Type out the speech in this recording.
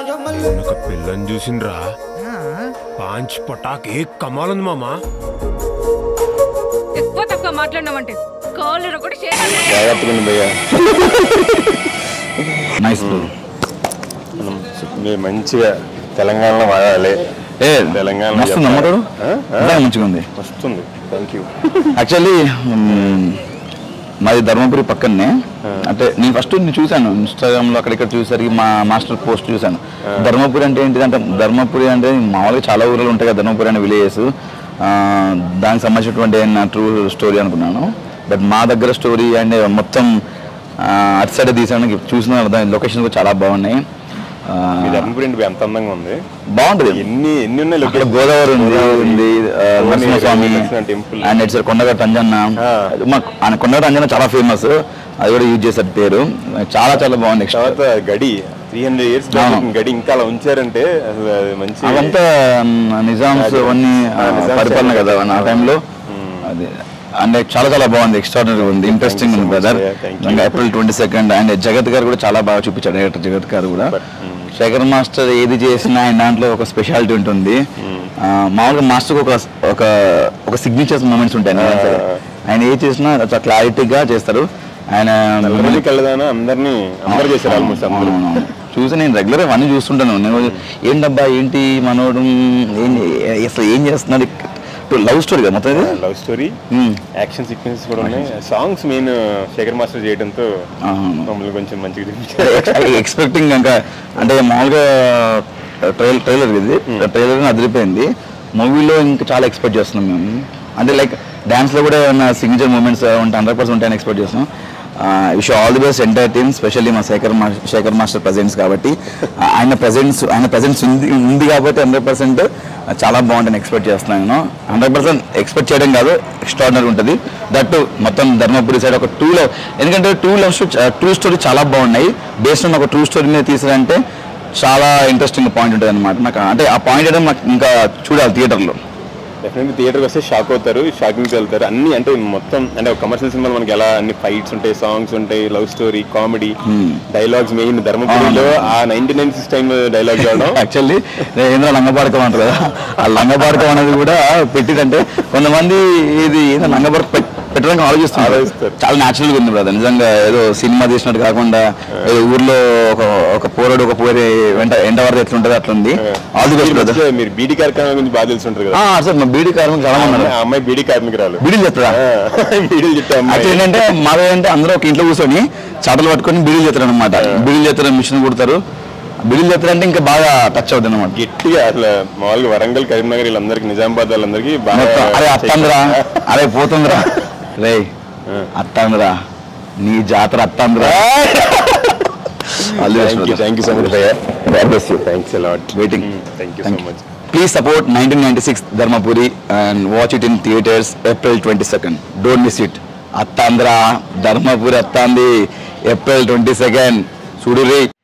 ఒక పిల్లని చూసిండ్రా పాంచ్ పటాక్ ఏ కమాలుంది మామా ఎక్కువ తక్కువ మాట్లాడినామంటే కాళ్ళు కూడా చేయాలి జాగ్రత్తగా ఉంది భయ్యా నైస్ మనం మీరు మంచిగా తెలంగాణలో వాడాలి ఏ తెలంగాణ మస్తు నమ్మడు మంచిగా ఉంది వస్తుంది థ్యాంక్ యూ యాక్చువల్లీ మాది ధర్మపురి పక్కనే అంటే నేను ఫస్ట్ నేను చూశాను ఇన్స్టాగ్రామ్ లో అక్కడిక్కడ చూసరికి మా మాస్టర్ పోస్ట్ చూశాను ధర్మపురి అంటే ఏంటిది అంటే ధర్మపురి అంటే మామూలుగా చాలా ఊర్లు ఉంటాయి కదా ధర్మపురి అనే విలేజెస్ దానికి సంబంధించినటువంటి నా ట్రూ స్టోరీ అనుకున్నాను బట్ మా దగ్గర స్టోరీ అండ్ మొత్తం ఆ, అటు సైడ్ తీసాను చూసిన దాని లొకేషన్ కూడా చాలా బాగున్నాయి ఆ, మీ ధర్మపురి ఇంటి ఎంత అందంగా ఉంది బాగుంటుంది ఎన్ని ఎన్ని ఉన్నాయి అక్కడ locations? గోదావరి ఉంది ఉంది ఆ, Godavari Narasimhaswamy Narasimha temple and it's Kondagattu Anjanna ఆ. మాకు ఆయన కొండగట్టు అంజన్న చాలా ఫేమస్ అది కూడా యూజ్ చేశారు పేరు చాలా చాలా బాగుంది నెక్స్ట్ తర్వాత గడి త్రీ హండ్రెడ్ ఇయర్స్ అవును. గడి ఇంకా అలా ఉంచారంటే అసలు అది మంచి అవంతా మ్, నిజామ్స్ అది. అవన్నీ ఆ, ఆ, నిజామ్స్ పరిపాలన కదా అవును. ఆ టైంలో అది అంటే చాలా చాలా బాగుంది ఎక్స్ట్రాడనరీ ఉంది ఇంట్రెస్టింగ్ ఉంది so much, brother yeah, thank you. April twenty second and Jagath గారు కూడా చాలా బాగా చూపించాడు డైరెక్టర్ జగత్ గారు కూడా But, mm. శేఖర్ మాస్టర్ ఏది చేసినా ఆయన దాంట్లో ఒక స్పెషాలిటీ ఉంటుంది ఆ, మామూలుగా మాస్టర్ ఒక ఒక ఒక సిగ్నేచర్ మూమెంట్స్ ఉంటాయి ఆయన Ah. సరే. ఆయన ఏది చేసినా చాలా క్లారిటీగా చేస్తారు ఆయన నల్లమల్లి కళ్ళదాన అందరినీ అందరు చేశారు ఆల్మోస్ట్ అందరూ అవునవును. చూసి నేను రెగ్యులర్ అన్నీ చూస్తుంటాను నేను ఏంటబ్బా ఏంటి మనోడు ఏం అసలు ఏం చేస్తున్నాడు లవ్ స్టోరీ కదా మొత్తం ఇది love story hmm. Action sequences కూడా ఉన్నాయి సాంగ్స్ మెయిన్ శేఖర్ మాస్టర్ చేయడంతో అవును. మమ్మల్ని కొంచెం మంచిగా చూపించారు ఎక్స్పెక్టింగ్ ఇంకా అంటే మామూలుగా ట్రైలర్ ట్రైలర్ ఇది ట్రైలర్ అదిరిపోయింది మూవీలో ఇంకా చాలా ఎక్స్పెక్ట్ చేస్తున్నాం మేము అంటే లైక్ డ్యాన్స్లో కూడా ఏమైనా సిగ్నేచర్ మూమెంట్స్ ఉంటే హండ్రెడ్ పర్సెంట్ ఉంటాయని ఎక్స్పెక్ట్ చేస్తున్నాం wish all the best entire team specially మా శేఖర్ మా శేఖర్ మాస్టర్ ప్రజెంట్స్ కాబట్టి ఆ, ఆయన ప్రజెన్స్ ఆయన ప్రజెన్స్ ఉంది ఉంది కాబట్టి హండ్రెడ్ పర్సెంట్ చాలా బాగుంటుంది ఎక్స్పెక్ట్ చేస్తున్నాను నేను హండ్రెడ్ పర్సెంట్ ఎక్స్పెక్ట్ చేయడం కాదు ఎక్స్ట్రాడినరీ ఉంటుంది దట్ మొత్తం ధర్మపురి సైడ్ ఒక టూ లవ్ ఎందుకంటే టూ లవ్స్ ట్రూ స్టోరీ చాలా బాగున్నాయి బేస్డ్ ఆన్ ఒక ట్రూ స్టోరీ మీద తీసారంటే చాలా ఇంట్రెస్టింగ్ పాయింట్ ఉంటుంది అనమాట నాకు అంటే ఆ పాయింట్ అయితే నాకు ఇంకా చూడాలి థియేటర్లో డెఫినెట్లీ థియేటర్కి వస్తే షాక్ అవుతారు షాకింగ్కి వెళ్తారు అన్ని అంటే మొత్తం అంటే ఒక కమర్షియల్ సినిమాలు మనకి ఎలా అన్ని ఫైట్స్ ఉంటాయి సాంగ్స్ ఉంటాయి love story comedy dialogues main ధర్మపురిలో ఆ ninety nine six time dialogue చూడడం యాక్చువల్లీ ఏంద్ర లంగబాడకం అంటారు కదా ఆ లంగబాడకం అనేది కూడా పెట్టిదంటే కొంతమంది ఇది ఏదో లంగబాడక పెట్- పెట్టడానికి ఆలోచిస్తున్నారు ఆలోచిస్తారు. చాలా న్యాచురల్ గా ఉంది బ్రదర్ నిజంగా ఏదో సినిమా తీసినట్టు కాకుండా ఏదో ఊర్లో ఒక ఒక పోరాడు ఒక పోరే వెంట ఎండ వరద ఎట్లుంటది అట్లా ఉంది ఆల్ ది బెస్ట్ బ్రదర్ మీరు- మీరు బీడీ కార్యక్రమం గురించి బాగా తెలుసుంటారు కదా సార్ మా బీడీ కార్మికులు చాలా మంది ఉన్నారు ఆ అమ్మాయి బీడీ కార్మికురాలు బీడీలు చెప్తారా బీడీలు చెట్టే అమ్మాయి యాక్చువల్లీ ఏంటంటే మాది ఏంటంటే అందరూ ఒక ఇంట్లో కూర్చొని చాటలు పట్టుకొని బీడీలు చేస్తారు అనమాట బీడీలు చేస్తారు మిషన్ కుడతారు బీడీలు చేస్తారు అంటే ఇంకా బాగా టచ్ అవుతుంది అనమాట గట్టిగా అసలు మామూలుగా వరంగల్ కరీంనగర్ వీళ్ళందరికీ నిజామాబాద్ వాళ్ళందరికీ బాగా అరే అత్తందిరా అరే పోతుందిరా రే అత్తందిరా నీ జాతర అత్తందిరా thank you thank you so much thanks a lot waiting thank you so much please support nineteen ninety six Dharmapuri and watch it in theatres April twenty second don't miss it అత్తాంధ్ర ధర్మపురి అత్తాంది ఏప్రిల్ ట్వంటీ సెకండ్ చూడు రే